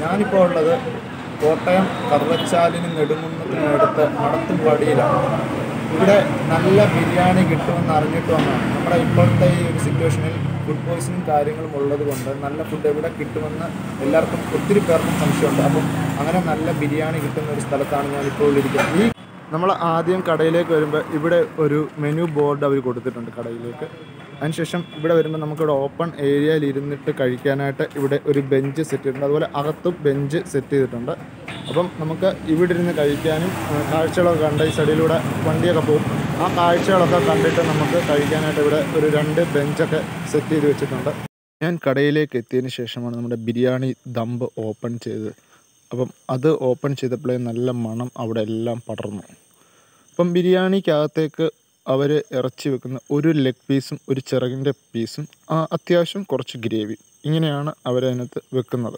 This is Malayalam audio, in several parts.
ഞാനിപ്പോൾ ഉള്ളത് കോട്ടയം കറുവച്ചാലിന് നെടുങ്കുന്നത്തിനടുത്ത് മടത്തുംപടിയിലാണ് ഇവിടെ നല്ല ബിരിയാണി കിട്ടുമെന്ന് അറിഞ്ഞിട്ട് വന്നതാണ് നമ്മുടെ ഇപ്പോഴത്തെ ഈ ഒരു സിറ്റുവേഷനിൽ ഫുഡ് പോയ്സണും കാര്യങ്ങളും ഉള്ളത് കൊണ്ട് നല്ല ഫുഡ് എവിടെ കിട്ടുമെന്ന് എല്ലാവർക്കും ഒത്തിരി പേർക്കും സംശയമുണ്ട് അപ്പം അങ്ങനെ നല്ല ബിരിയാണി കിട്ടുന്ന ഒരു സ്ഥലത്താണ് ഞാൻ ഇപ്പോൾ ഇരിക്കുന്നത് ഈ നമ്മൾ ആദ്യം കടയിലേക്ക് വരുമ്പോൾ ഇവിടെ ഒരു മെനു ബോർഡ് അവർ കൊടുത്തിട്ടുണ്ട് കടയിലേക്ക് അതിനുശേഷം ഇവിടെ വരുമ്പോൾ നമുക്കിവിടെ ഓപ്പൺ ഏരിയയിൽ ഇരുന്നിട്ട് കഴിക്കാനായിട്ട് ഇവിടെ ഒരു ബെഞ്ച് സെറ്റ് ചെയ്തിട്ടുണ്ട് അതുപോലെ അകത്തും ബെഞ്ച് സെറ്റ് ചെയ്തിട്ടുണ്ട് അപ്പം നമുക്ക് ഇവിടെ ഇരുന്ന് കഴിക്കാനും ആ, കാഴ്ചകളൊക്കെ കണ്ട് ഈ സൈഡിലൂടെ വണ്ടിയൊക്കെ പോകും ആ കാഴ്ചകളൊക്കെ കണ്ടിട്ട് നമുക്ക് കഴിക്കാനായിട്ട് ഇവിടെ ഒരു രണ്ട് ബെഞ്ചൊക്കെ സെറ്റ് ചെയ്ത് വെച്ചിട്ടുണ്ട് ഞാൻ കടയിലേക്ക് എത്തിയതിന് ശേഷമാണ് നമ്മുടെ ബിരിയാണി ദമ്പ് ഓപ്പൺ ചെയ്തത് അപ്പം അത് ഓപ്പൺ ചെയ്തപ്പോഴേ നല്ല മണം അവിടെ എല്ലാം പടർന്നു അപ്പം ബിരിയാണിക്കകത്തേക്ക് അവർ ഇറച്ചി വെക്കുന്ന ഒരു ലെഗ് പീസും ഒരു ചിറകിൻ്റെ പീസും ആ, അത്യാവശ്യം കുറച്ച് ഗ്രേവി ഇങ്ങനെയാണ് അവരതിനകത്ത് വെക്കുന്നത്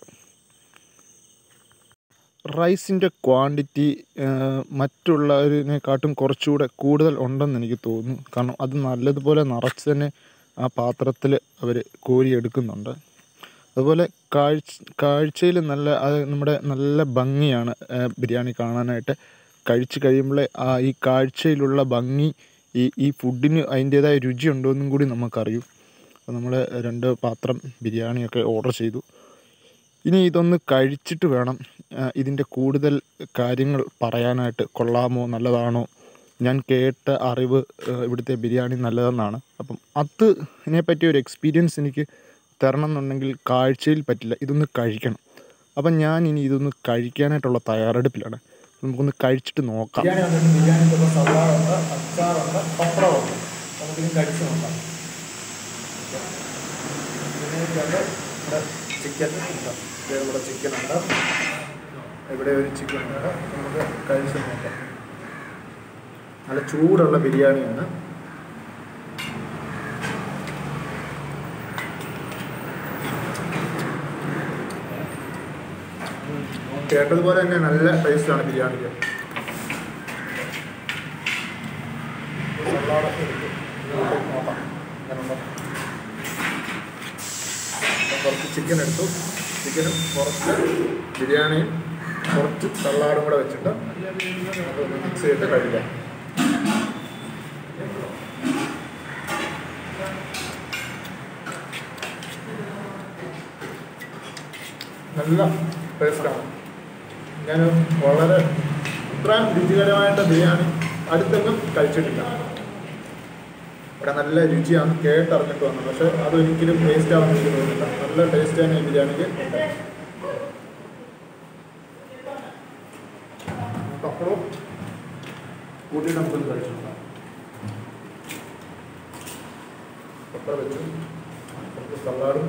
റൈസിൻ്റെ ക്വാണ്ടിറ്റി മറ്റുള്ളവരിനെക്കാട്ടും കുറച്ചുകൂടെ കൂടുതൽ ഉണ്ടെന്ന് എനിക്ക് തോന്നുന്നു കാരണം അത് നല്ലതുപോലെ നിറച്ച് തന്നെ ആ പാത്രത്തിൽ അവർ കോരിയെടുക്കുന്നുണ്ട് അതുപോലെ കാഴ്ച കാഴ്ചയിൽ നല്ല അത് നമ്മുടെ നല്ല ഭംഗിയാണ് ആ, ബിരിയാണി കാണാനായിട്ട് കഴിച്ച് കഴിയുമ്പോഴേ ആ ഈ കാഴ്ചയിലുള്ള ഭംഗി ഈ ഈ ഫുഡിന് അതിൻ്റേതായ രുചി ഉണ്ടോ എന്നും കൂടി നമുക്കറിയൂ അപ്പോൾ നമ്മൾ രണ്ട് പാത്രം ബിരിയാണിയൊക്കെ ഓർഡർ ചെയ്തു ഇനി ഇതൊന്ന് കഴിച്ചിട്ട് വേണം ആ, ഇതിൻ്റെ കൂടുതൽ കാര്യങ്ങൾ പറയാനായിട്ട് കൊള്ളാമോ നല്ലതാണോ ഞാൻ കേട്ട അറിവ് ആ, ഇവിടുത്തെ ബിരിയാണി നല്ലതെന്നാണ് അപ്പം അത് ഇതിനെപ്പറ്റി ഒരു എക്സ്പീരിയൻസ് എനിക്ക് തരണം എന്നുണ്ടെങ്കിൽ കാഴ്ചയിൽ പറ്റില്ല ഇതൊന്ന് കഴിക്കണം അപ്പം ഞാൻ ഇനി ഇതൊന്ന് കഴിക്കാനായിട്ടുള്ള തയ്യാറെടുപ്പിലാണ് നമുക്കൊന്ന് കഴിച്ചിട്ട് നോക്കാം ബിരിയാണി വന്നിട്ട് ബിരിയാണി സവാളുണ്ട് അച്ചാറുണ്ട് പപ്പടമുണ്ട് നമുക്കിനി കഴിച്ച് നോക്കാം ഇതിനകത്ത് ഇവിടെ ചിക്കൻ ഉണ്ട് ദേ ഇവിടെ ചിക്കൻ ഉണ്ട് ഇവിടെ ഒരു ചിക്കൻ ഉണ്ട് നമുക്ക് കഴിച്ച് നോക്കാം നല്ല ചൂടുള്ള ബിരിയാണിയാണ് കേട്ടതുപോലെ തന്നെ നല്ല ടേസ്റ്റാണ് ബിരിയാണിക്ക് സലാഡൊക്കെ എടുത്ത് ഇതിലോട്ട് നോക്കാം എങ്ങനെയുണ്ടോ അപ്പോൾ കുറച്ച് ചിക്കൻ എടുത്തു ചിക്കനും കുറച്ച് ബിരിയാണിയും കുറച്ച് സലാഡും കൂടെ വെച്ചിട്ട് അതൊന്ന് മിക്സ് ചെയ്തിട്ട് കഴിക്കാം നല്ല ടേസ്റ്റാണ് ഞാൻ വളരെ ഇത്രയും രുചികരമായിട്ട് ബിരിയാണി അടുത്തെങ്ങും കഴിച്ചിട്ടില്ല ഇവിടെ നല്ല രുചിയാണ് കേട്ടറിഞ്ഞിട്ട് വന്നത് പക്ഷെ അതൊരിക്കലും ടേസ്റ്റ് ആവുന്ന എനിക്ക് തോന്നുന്നില്ല നല്ല ടേസ്റ്റ് തന്നെ ഈ ബിരിയാണിക്ക് ഉണ്ട് പപ്പടവും കൂട്ടിയിട്ട് നമുക്കൊന്ന് കഴിച്ചു നോക്കാം പപ്പടം വെച്ചു കുറച്ച് സലാഡും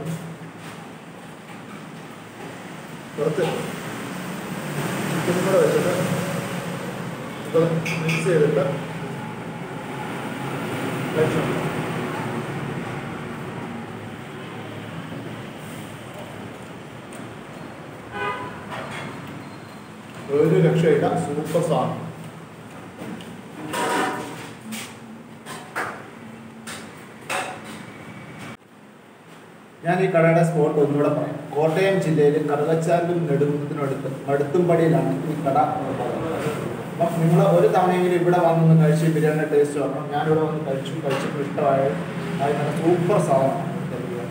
കുറച്ച് ചിക്കനും കൂടെ വെച്ചിട്ട് ഇത് മിക്സ് ചെയ്തിട്ട് കഴിച്ചു നോക്കാം. ഒരു രക്ഷയില്ല സൂപ്പർ സാധനം ഞാൻ ഈ കടയുടെ സ്പോട്ട് ഒന്നുകൂടെ പറയാം കോട്ടയം ജില്ലയിൽ കറുകച്ചാലും നെടുങ്കുന്നതിനടുത്ത് മടുത്തുംപടിയിലാണ് ഈ കട ഉള്ളത് അപ്പം നിങ്ങൾ ഒരു തവണയെങ്കിലും ഇവിടെ വന്നൊന്ന് കഴിച്ച് ബിരിയാണിയുടെ ടേസ്റ്റ് പറഞ്ഞു ഞാനിവിടെ വന്ന് കഴിച്ചു കഴിച്ചിട്ട് ഇഷ്ടമായ അത് നല്ല സൂപ്പർ സാധനമാണ് ഇവിടുത്തെ ബിരിയാണി